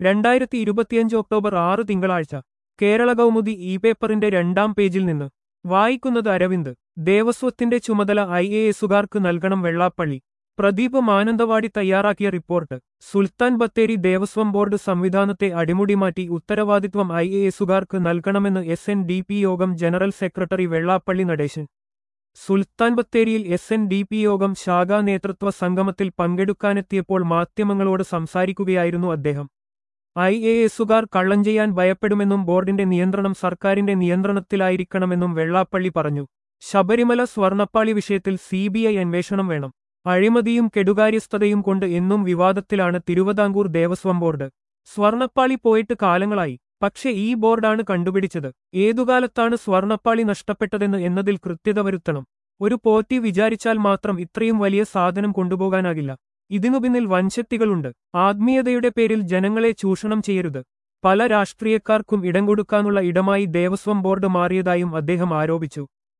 രണ്ടായിരത്തി ഇരുപത്തിയഞ്ച് ഒക്ടോബർ ആറ് തിങ്കളാഴ്ച കേരള കൗമുദി ഇ പേപ്പറിന്റെ രണ്ടാം പേജിൽ നിന്ന് വായിക്കുന്നത് അരവിന്ദ് ദേവസ്വത്തിന്റെ ചുമതല ഐ എ എസുകാർക്ക് നൽകണം വെള്ളാപ്പള്ളി പ്രദീപ് മാനന്തവാടി തയ്യാറാക്കിയ റിപ്പോർട്ട് സുൽത്താൻ ബത്തേരി ദേവസ്വം ബോർഡ് സംവിധാനത്തെ അടിമുടി മാറ്റി ഉത്തരവാദിത്വം ഐ എ എസുകാർക്ക് നൽകണമെന്ന് എസ് എൻ ഡി പി യോഗം ജനറൽ സെക്രട്ടറി വെള്ളാപ്പള്ളി നടേശൻ സുൽത്താൻ ബത്തേരിയിൽ എസ് എൻ ഡി പി യോഗം ശാഖാ നേതൃത്വ സംഗമത്തിൽ പങ്കെടുക്കാനെത്തിയപ്പോൾ മാധ്യമങ്ങളോട് സംസാരിക്കുകയായിരുന്നു അദ്ദേഹം ഐ എ എസുകാർ കള്ളം ചെയ്യാൻ ഭയപ്പെടുമെന്നും ബോർഡിന്റെ നിയന്ത്രണം സർക്കാരിന്റെ നിയന്ത്രണത്തിലായിരിക്കണമെന്നും വെള്ളാപ്പള്ളി പറഞ്ഞു ശബരിമല സ്വർണപ്പാളി വിഷയത്തിൽ സി ബി ഐ അന്വേഷണം വേണം അഴിമതിയും കെടുകാര്യസ്ഥതയും കൊണ്ട് എന്നും വിവാദത്തിലാണ് തിരുവിതാംകൂർ ദേവസ്വം ബോർഡ് സ്വർണപ്പാളി പോയിട്ട് കാലങ്ങളായി പക്ഷെ ഈ ബോർഡാണ് കണ്ടുപിടിച്ചത് ഏതുകാലത്താണ് സ്വർണപ്പാളി നഷ്ടപ്പെട്ടതെന്ന് എന്നതിൽ കൃത്യത വരുത്തണം ഒരു പോറ്റി വിചാരിച്ചാൽ മാത്രം ഇത്രയും വലിയ സാധനം കൊണ്ടുപോകാനാകില്ല ഇതിനു പിന്നിൽ വൻശക്തികളുണ്ട് ആത്മീയതയുടെ പേരിൽ ജനങ്ങളെ ചൂഷണം ചെയ്യരുത് പല രാഷ്ട്രീയക്കാർക്കും ഇടം കൊടുക്കാനുള്ള ഇടമായി ദേവസ്വം ബോർഡ് മാറിയതായും അദ്ദേഹം ആരോപിച്ചു